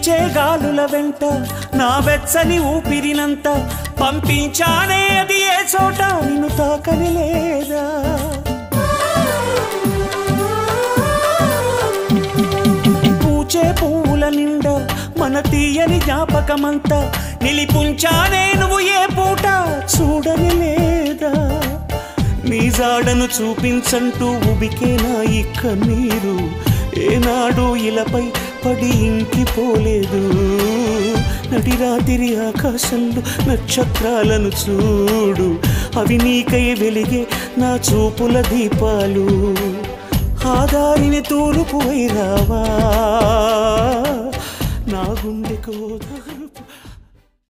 వీచే గాలుల వెంట నా వెచ్చని ఊపిరినంత పంపించానే అది ఏ చోట నిన్ను తాకని లేదా పూచే పువ్వుల నిండా మన తీయని జ్ఞాపకమంతా నిలిపుంచానే నువ్వు ఏ పూట చూడని లేదా నీ జాడను చూపించంటూ ఉబికేనా ఈ కన్నీరు ఏనాడు ఇలపై పడి ఇంకిపోలేదు నడిరాతిరి ఆకాశంలో నక్షత్రాలను చూడు అవి నీకై వెలిగే నా చూపుల దీపాలు ఆదారిని తూర్పు వైరావా నా గుండెకు ఓదారు